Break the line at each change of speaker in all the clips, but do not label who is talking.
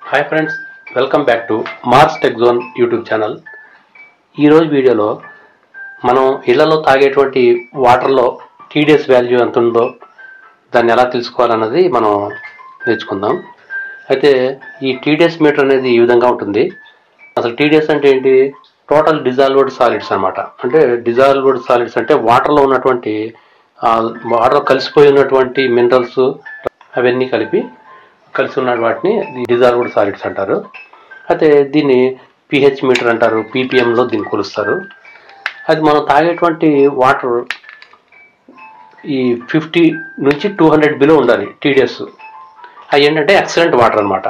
hi friends welcome back to Mars tech zone YouTube channel ఈరోజు వీడియోలో మనం ఇళ్లలో తాగేటువంటి వాటర్లో టీడీఎస్ వాల్యూ ఎంత ఉందో దాన్ని ఎలా తెలుసుకోవాలన్నది మనం నేర్చుకుందాం అయితే ఈ టీడీఎస్ మీటర్ అనేది ఈ విధంగా ఉంటుంది అసలు టీడీఎస్ అంటే ఏంటి టోటల్ డిజాల్వ్డ్ సాలిడ్స్ అన్నమాట అంటే డిజాల్వ్డ్ సాలిడ్స్ అంటే వాటర్లో ఉన్నటువంటి వాటర్ కలిసిపోయి ఉన్నటువంటి మినరల్స్ అవన్నీ కలిపి కలిసి ఉన్న వాటిని డిజాల్వ్డ్ సాలిడ్స్ అంటారు అయితే దీన్ని పిహెచ్ మీటర్ అంటారు పీపీఎంలో దీన్ని కొలుస్తారు అది మనం తాగేటువంటి వాటర్ ఈ ఫిఫ్టీ నుంచి టూ హండ్రెడ్ బిలో ఉండాలి టీడీఎస్ అవి ఏంటంటే ఎక్సలెంట్ వాటర్ అన్నమాట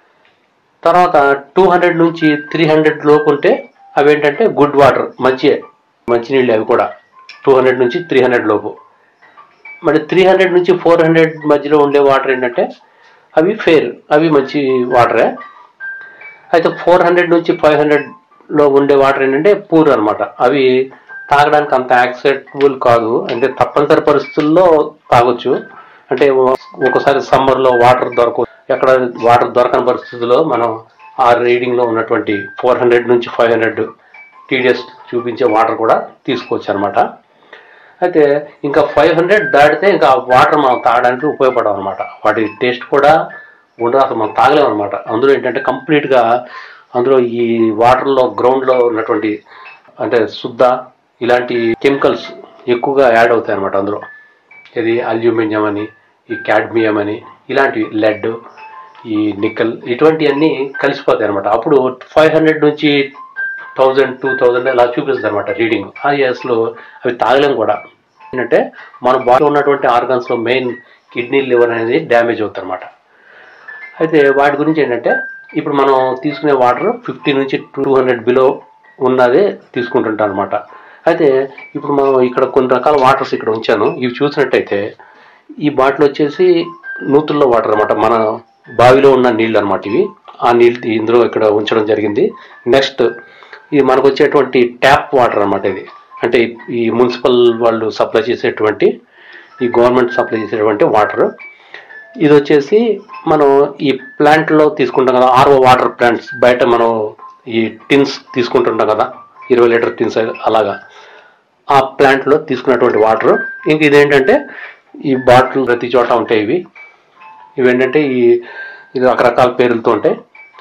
తర్వాత టూ హండ్రెడ్ నుంచి త్రీ హండ్రెడ్ లోపు ఉంటే అవి ఏంటంటే గుడ్ వాటర్ మంచి మంచినీళ్ళు అవి కూడా టూ హండ్రెడ్ నుంచి త్రీ హండ్రెడ్ లోపు మరి త్రీ హండ్రెడ్ నుంచి ఫోర్ హండ్రెడ్ మధ్యలో ఉండే వాటర్ ఏంటంటే అవి ఫెయిర్ అవి మంచి వాటరే అయితే ఫోర్ హండ్రెడ్ నుంచి ఫైవ్ హండ్రెడ్లో ఉండే వాటర్ ఏంటంటే పూర్ అన్నమాట అవి తాగడానికి అంత యాక్సెప్టబుల్ కాదు అంటే తప్పనిసరి పరిస్థితుల్లో తాగొచ్చు అంటే ఒకసారి సమ్మర్లో వాటర్ దొరక ఎక్కడ వాటర్ దొరకని పరిస్థితుల్లో మనం ఆ రీడింగ్లో ఉన్నటువంటి ఫోర్ హండ్రెడ్ నుంచి ఫైవ్ హండ్రెడ్ టీడీఎస్ చూపించే వాటర్ కూడా తీసుకోవచ్చు అనమాట అయితే ఇంకా ఫైవ్ హండ్రెడ్ దాటితే ఇంకా ఆ వాటర్ మనం తాగడానికి ఉపయోగపడవు అనమాట వాటి టేస్ట్ కూడా ఉండదు అసలు మనం తాగలేము అనమాట అందులో ఏంటంటే కంప్లీట్గా అందులో ఈ వాటర్లో గ్రౌండ్లో ఉన్నటువంటి అంటే శుద్ధ ఇలాంటి కెమికల్స్ ఎక్కువగా యాడ్ అవుతాయి అనమాట అందులో ఇది అల్యూమినియం అని ఈ క్యాడ్మియం అని ఇలాంటి లెడ్ ఈ నిక్కల్ ఇటువంటివన్నీ కలిసిపోతాయి అనమాట అప్పుడు ఫైవ్ హండ్రెడ్ నుంచి థౌజండ్ టూ థౌజండ్ ఇలా చూపిస్తుంది అనమాట రీడింగ్ ఆ ఇయర్స్లో అవి తాగలేం కూడా ఏంటంటే మన బాడీలో ఉన్నటువంటి ఆర్గన్స్లో మెయిన్ కిడ్నీ లివర్ అనేది డ్యామేజ్ అవుతుంది అనమాట అయితే వాటి గురించి ఏంటంటే ఇప్పుడు మనం తీసుకునే వాటర్ ఫిఫ్టీ నుంచి టూ హండ్రెడ్ బిలో ఉన్నదే తీసుకుంటుంటాం అనమాట అయితే ఇప్పుడు మనం ఇక్కడ కొన్ని రకాల వాటర్స్ ఇక్కడ ఉంచాను ఇవి చూసినట్టయితే ఈ బాటిల్ వచ్చేసి నూతుల్లో వాటర్ అనమాట మన బావిలో ఉన్న నీళ్ళు అనమాట ఇవి ఆ నీళ్ళు ఇందులో ఇక్కడ ఉంచడం జరిగింది నెక్స్ట్ ఇది మనకు వచ్చేటువంటి ట్యాప్ వాటర్ అనమాట ఇది అంటే ఈ మున్సిపల్ వాళ్ళు సప్లై చేసేటువంటి ఈ గవర్నమెంట్ సప్లై చేసేటువంటి వాటర్ ఇది వచ్చేసి మనం ఈ ప్లాంట్లో తీసుకుంటాం కదా ఆర్ఓ వాటర్ ప్లాంట్స్ బయట మనం ఈ టిన్స్ తీసుకుంటుంటాం కదా ఇరవై లీటర్ టిన్స్ అలాగా ఆ ప్లాంట్లో తీసుకున్నటువంటి వాటర్ ఇంక ఇదేంటంటే ఈ బాటిల్ ప్రతి చోట ఉంటాయి ఇవి ఇవి ఏంటంటే ఈ ఇది రకరకాల పేర్లతో ఉంటాయి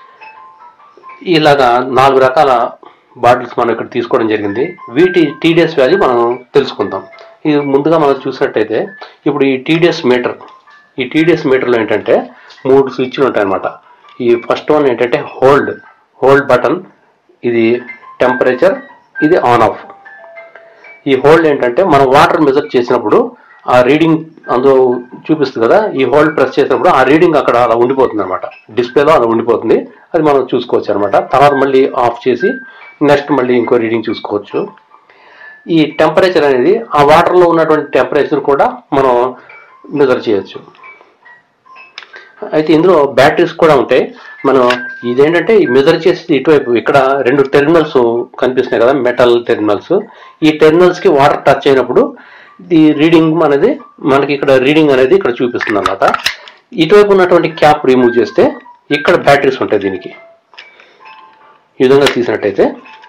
ఇలాగా నాలుగు రకాల బాటిల్స్ మనం ఇక్కడ తీసుకోవడం జరిగింది వీటి టీడీఎస్ వాల్యూ మనం తెలుసుకుందాం ఇది ముందుగా మనం చూసినట్టయితే ఇప్పుడు ఈ టీడీఎస్ మీటర్ ఈ టీడీఎస్ మీటర్లో ఏంటంటే మూడు స్విచ్లు ఉంటాయన్నమాట ఈ ఫస్ట్ వన్ ఏంటంటే హోల్డ్ హోల్డ్ బటన్ ఇది టెంపరేచర్ ఇది ఆన్ ఆఫ్ ఈ హోల్డ్ ఏంటంటే మనం వాటర్ మెజర్ చేసినప్పుడు ఆ రీడింగ్ అందులో చూపిస్తుంది కదా ఈ హోల్డ్ ప్రెస్ చేసినప్పుడు ఆ రీడింగ్ అక్కడ అలా ఉండిపోతుంది అనమాట డిస్ప్లేలో అలా ఉండిపోతుంది అది మనం చూసుకోవచ్చు అనమాట తర్వాత మళ్ళీ ఆఫ్ చేసి నెక్స్ట్ మళ్ళీ ఇంకో రీడింగ్ చూసుకోవచ్చు ఈ టెంపరేచర్ అనేది ఆ వాటర్లో ఉన్నటువంటి టెంపరేచర్ కూడా మనం మెజర్ చేయొచ్చు అయితే ఇందులో బ్యాటరీస్ కూడా ఉంటాయి మనం ఇదేంటంటే మెజర్ చేసి ఇటువైపు ఇక్కడ రెండు టెర్మినల్స్ కనిపిస్తున్నాయి కదా మెటల్ టెర్మినల్స్ ఈ టెర్మినల్స్ కి వాటర్ టచ్ అయినప్పుడు ఈ రీడింగ్ అనేది మనకి ఇక్కడ రీడింగ్ అనేది ఇక్కడ చూపిస్తుంది అనమాట ఇటువైపు ఉన్నటువంటి క్యాప్ రిమూవ్ చేస్తే ఇక్కడ బ్యాటరీస్ ఉంటాయి దీనికి ఈ విధంగా తీసినట్టయితే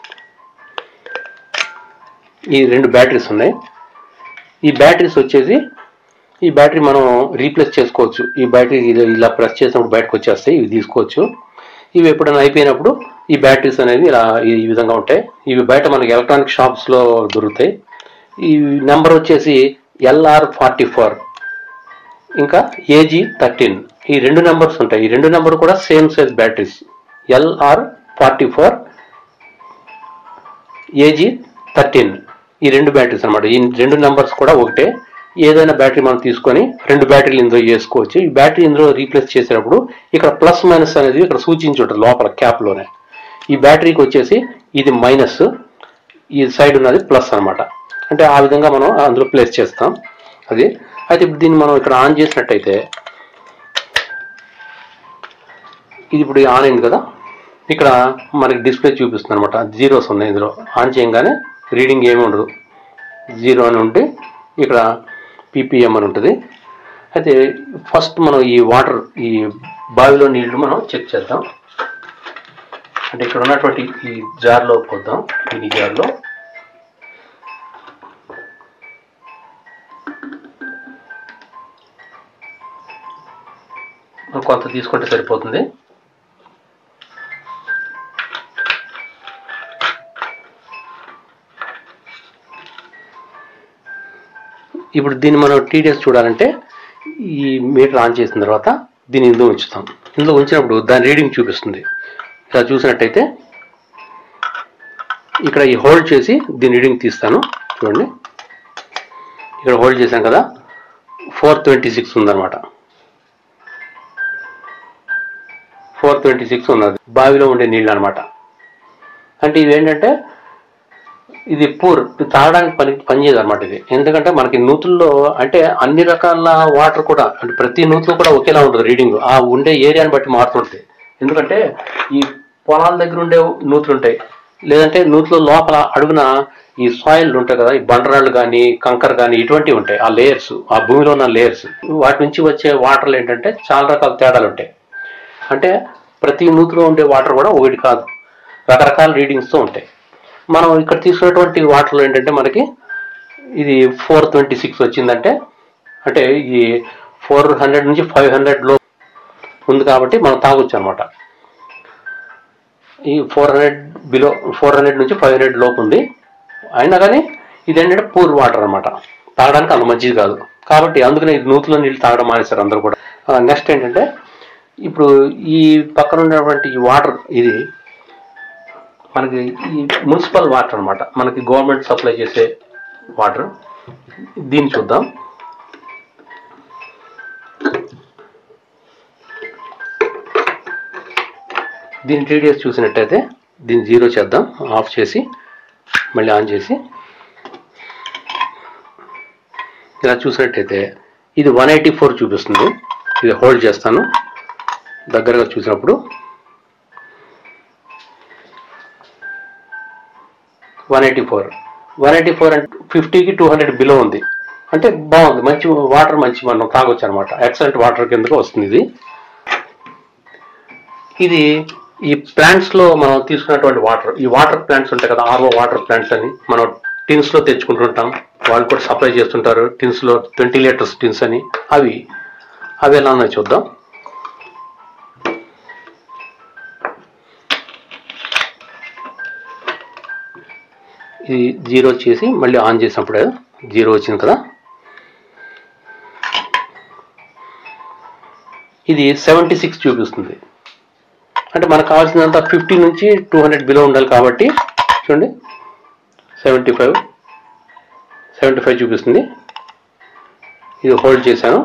ఈ రెండు బ్యాటరీస్ ఉన్నాయి ఈ బ్యాటరీస్ వచ్చేసి ఈ బ్యాటరీ మనం రీప్లేస్ చేసుకోవచ్చు ఈ బ్యాటరీ ఇలా ప్రెస్ చేసినప్పుడు బయటకు వచ్చేస్తాయి ఇవి తీసుకోవచ్చు ఇవి ఎప్పుడైనా అయిపోయినప్పుడు ఈ బ్యాటరీస్ అనేవి ఇలా ఈ విధంగా ఉంటాయి ఇవి బయట మనకి ఎలక్ట్రానిక్ షాప్స్లో దొరుకుతాయి ఈ నెంబర్ వచ్చేసి ఎల్ఆర్ ఫార్టీ ఫోర్ ఇంకా ఏజీ థర్టీన్ ఈ రెండు నెంబర్స్ ఉంటాయి ఈ రెండు నెంబర్ కూడా same size batteries LR forty four AG thirteen ఈ రెండు బ్యాటరీస్ అనమాట ఈ రెండు నెంబర్స్ కూడా ఒకటే ఏదైనా బ్యాటరీ మనం తీసుకొని రెండు బ్యాటరీలు ఇందులో వేసుకోవచ్చు ఈ బ్యాటరీ ఇందులో రీప్లేస్ చేసేటప్పుడు ఇక్కడ ప్లస్ మైనస్ అనేది ఇక్కడ సూచించి ఉంటుంది లోపల క్యాప్లోనే ఈ బ్యాటరీకి వచ్చేసి ఇది మైనస్ ఈ సైడ్ ఉన్నది ప్లస్ అనమాట అంటే ఆ విధంగా మనం అందులో ప్లేస్ చేస్తాం అది అయితే ఇప్పుడు దీన్ని మనం ఇక్కడ ఆన్ చేసినట్టయితే ఇది ఇప్పుడు ఆన్ అయింది కదా ఇక్కడ మనకి డిస్ప్లే చూపిస్తుంది అనమాట జీరోస్ ఉన్నాయి ఇందులో ఆన్ చేయగానే రీడింగ్ ఏమి ఉండదు జీరో అని ఉంటే ఇక్కడ పీపీఎం అని ఉంటుంది అయితే ఫస్ట్ మనం ఈ వాటర్ ఈ బావిలో నీళ్లు మనం చెక్ చేద్దాం అంటే ఇక్కడ ఉన్నటువంటి ఈ జార్లో పోద్దాం మినీ జార్లో మనం కొంత తీసుకుంటే సరిపోతుంది ఇప్పుడు దీన్ని మనం టీడీఎస్ చూడాలంటే ఈ మీటర్ ఆన్ చేసిన తర్వాత దీన్ని ఇందులో ఉంచుతాం ఇందులో ఉంచినప్పుడు దాని రీడింగ్ చూపిస్తుంది ఇలా చూసినట్టయితే ఇక్కడ ఈ హోల్డ్ చేసి దీని రీడింగ్ తీస్తాను చూడండి ఇక్కడ హోల్డ్ చేశాం కదా ఫోర్ ట్వంటీ సిక్స్ ఉందన్నమాట ఫోర్ ట్వంటీ సిక్స్ ఉన్నది బావిలో ఉండే నీళ్ళు అనమాట అంటే ఇది ఏంటంటే ఇది పూర్ తాగడానికి పని పనిచేయదు అనమాట ఇది ఎందుకంటే మనకి నూతుల్లో అంటే అన్ని రకాల వాటర్ కూడా అంటే ప్రతి నూతులో కూడా ఒకేలా ఉంటుంది రీడింగ్ ఆ ఉండే ఏరియాని బట్టి మారుతుంటుంది ఎందుకంటే ఈ పొలాల దగ్గర ఉండే నూతులు ఉంటాయి లేదంటే నూతుల లోపల అడుగున ఈ సాయిల్ ఉంటాయి కదా ఈ బండరాళ్ళు కానీ కంకర కానీ ఇటువంటివి ఉంటాయి ఆ లేయర్స్ ఆ భూమిలో ఉన్న లేయర్స్ వాటి నుంచి వచ్చే వాటర్లు ఏంటంటే చాలా రకాల తేడాలు ఉంటాయి అంటే ప్రతి నూతిలో ఉండే వాటర్ కూడా ఒకటి కాదు రకరకాల రీడింగ్స్తో ఉంటాయి మనం ఇక్కడ తీసుకున్నటువంటి వాటర్లో ఏంటంటే మనకి ఇది ఫోర్ ట్వంటీ సిక్స్ వచ్చిందంటే అంటే ఈ ఫోర్ హండ్రెడ్ నుంచి ఫైవ్ హండ్రెడ్ లో ఉంది కాబట్టి మనం తాగొచ్చు అనమాట ఈ four hundred below four hundred నుంచి ఫైవ్ హండ్రెడ్ లోపు ఉంది అయినా కానీ ఇది ఏంటంటే పూర్ వాటర్ అనమాట తాగడానికి అంత మంచిది కాదు కాబట్టి అందుకనే ఇది నూతిలో నీళ్ళు తాగడం మానేశారు అందరూ కూడా నెక్స్ట్ ఏంటంటే ఇప్పుడు ఈ పక్కన ఉన్నటువంటి ఈ వాటర్ ఇది మనకి ఈ మున్సిపల్ వాటర్ అన్నమాట మనకి గవర్నమెంట్ సప్లై చేసే వాటర్ దీన్ని చూద్దాం దీని టీడీఎస్ చూసినట్టయితే దీన్ని జీరో చేద్దాం ఆఫ్ చేసి మళ్ళీ ఆన్ చేసి ఇలా చూసినట్టయితే ఇది వన్ ఎయిటీ ఫోర్ చూపిస్తుంది ఇది హోల్డ్ చేస్తాను దగ్గరగా చూసినప్పుడు one eighty four one eighty four అంటే ఫిఫ్టీకి టూ హండ్రెడ్ బిలో ఉంది అంటే బాగుంది మంచి వాటర్ మంచి మనం తాగొచ్చు అనమాట ఎక్సలెంట్ వాటర్ కిందకు వస్తుంది ఇది ఇది ఈ ప్లాంట్స్ లో మనం తీసుకున్నటువంటి వాటర్ ఈ వాటర్ ప్లాంట్స్ ఉంటాయి కదా ఆర్ఓ వాటర్ ప్లాంట్స్ అని మనం టిన్స్ లో తెచ్చుకుంటుంటాం వాళ్ళు కూడా సప్లై చేస్తుంటారు టిన్స్ లో ట్వంటీ లీటర్స్ టిన్స్ అని అవి అవి ఎలా ఉన్నాయో చూద్దాం ఇది జీరో చేసి మళ్ళీ ఆన్ చేసినప్పుడు జీరో వచ్చింది కదా ఇది సెవెంటీ సిక్స్ చూపిస్తుంది అంటే మనకు కావాల్సినంత ఫిఫ్టీ నుంచి టూ హండ్రెడ్ బిలో ఉండాలి కాబట్టి చూడండి సెవెంటీ ఫైవ్ సెవెంటీ ఫైవ్ చూపిస్తుంది ఇది హోల్డ్ చేశాను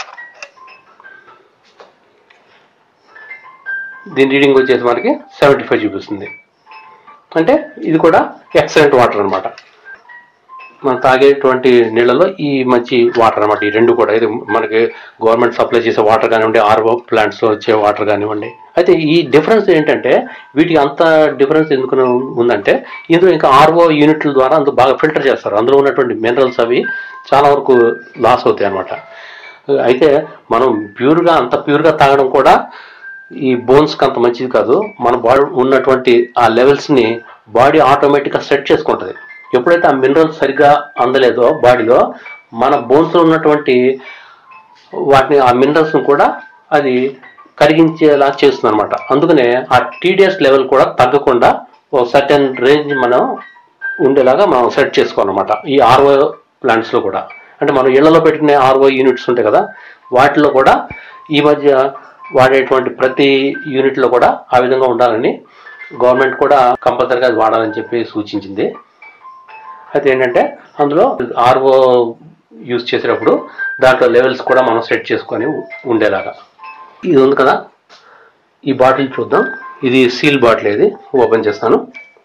దీని రీడింగ్ వచ్చేసి మనకి సెవెంటీ ఫైవ్ చూపిస్తుంది అంటే ఇది కూడా ఎక్సలెంట్ వాటర్ అనమాట మనం తాగేటువంటి నీళ్ళలో ఈ మంచి వాటర్ అనమాట ఈ రెండు కూడా ఇది మనకి గవర్నమెంట్ సప్లై చేసే వాటర్ కానివ్వండి ఆర్ఓ ప్లాంట్స్ వచ్చే వాటర్ కానివ్వండి అయితే ఈ డిఫరెన్స్ ఏంటంటే వీటికి అంత డిఫరెన్స్ ఎందుకు ఉందంటే ఇందులో ఇంకా ఆర్ఓ యూనిట్ల ద్వారా అందులో బాగా ఫిల్టర్ చేస్తారు అందులో ఉన్నటువంటి మినరల్స్ అవి చాలా వరకు లాస్ అవుతాయి అనమాట అయితే మనం ప్యూర్గా అంత ప్యూర్గా తాగడం కూడా ఈ బోన్స్కి అంత మంచిది కాదు మన బాడీ ఉన్నటువంటి ఆ లెవెల్స్ని బాడీ ఆటోమేటిక్గా సెట్ చేసుకుంటుంది ఎప్పుడైతే ఆ మినరల్స్ సరిగ్గా అందలేదో బాడీలో మన బోన్స్లో ఉన్నటువంటి వాటిని ఆ మినరల్స్ని కూడా అది కరిగించేలా చేస్తుంది అనమాట అందుకనే ఆ టీడీఎస్ లెవెల్ కూడా తగ్గకుండా ఒక సర్టెన్ రేంజ్ మనం ఉండేలాగా మనం సెట్ చేసుకోవాలన్నమాట ఈ ఆర్ఓ ప్లాంట్స్లో కూడా అంటే మనం ఇళ్లలో పెట్టుకునే ఆర్ఓ యూనిట్స్ ఉంటాయి కదా వాటిలో కూడా ఈ మధ్య వాడేటువంటి ప్రతి యూనిట్లో కూడా ఆ విధంగా ఉండాలని గవర్నమెంట్ కూడా కంపల్సరీగా అది వాడాలని చెప్పి సూచించింది అయితే ఏంటంటే అందులో ఆర్ఓ యూజ్ చేసేటప్పుడు దాంట్లో లెవెల్స్ కూడా మనం సెట్ చేసుకొని ఉండేలాగా ఇది ఉంది కదా ఈ బాటిల్ చూద్దాం ఇది సీల్ బాటిల్ ఇది ఓపెన్ చేస్తాను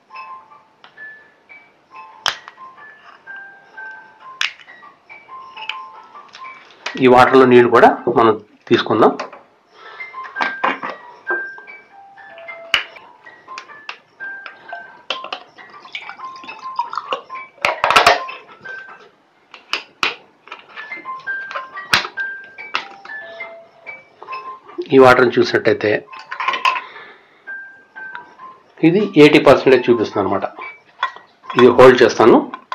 ఈ వాటర్లో నీళ్ళు కూడా మనం తీసుకుందాం ఈ వాటర్ని చూసినట్టయితే ఇది ఎయిటీ పర్సెంటేజ్ చూపిస్తుంది అనమాట ఇది హోల్డ్ చేస్తాను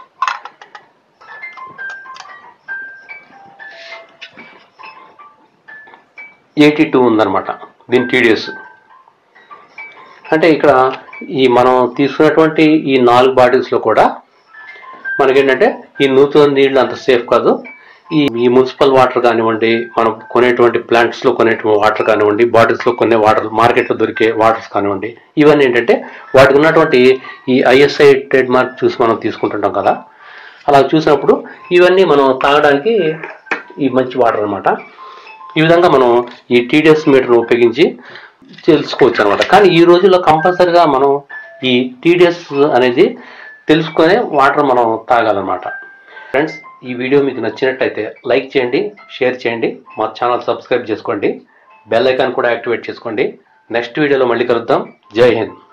ఎయిటీ టూ ఉందన్నమాట దీని టీడీఎస్ అంటే ఇక్కడ ఈ మనం తీసుకున్నటువంటి ఈ నాలుగు బాటిల్స్లో కూడా మనకేంటంటే ఈ నూతన నీళ్ళు అంత సేఫ్ కాదు ఈ ఈ మున్సిపల్ వాటర్ కానివ్వండి మనం కొనేటువంటి ప్లాంట్స్లో కొనేటువంటి వాటర్ కానివ్వండి బాటిల్స్లో కొనే వాటర్ మార్కెట్లో దొరికే వాటర్స్ కానివ్వండి ఇవన్నీ ఏంటంటే వాటికి ఉన్నటువంటి ఈ ఐఎస్ఐ ట్రేడ్ మార్క్ చూసి మనం తీసుకుంటుంటాం కదా అలా చూసినప్పుడు ఇవన్నీ మనం తాగడానికి ఈ మంచి వాటర్ అన్నమాట ఈ విధంగా మనం ఈ టీడీఎస్ మీటర్ను ఉపయోగించి తెలుసుకోవచ్చు అనమాట కానీ ఈ రోజుల్లో కంపల్సరిగా మనం ఈ టీడీఎస్ అనేది తెలుసుకునే వాటర్ మనం తాగాలన్నమాట ఫ్రెండ్స్ ఈ వీడియో మీకు నచ్చినట్టయితే లైక్ చేయండి షేర్ చేయండి మా ఛానల్ సబ్స్క్రైబ్ చేసుకోండి బెల్ ఐకాన్ కూడా యాక్టివేట్ చేసుకోండి నెక్స్ట్ వీడియోలో మళ్ళీ కలుద్దాం జై హింద్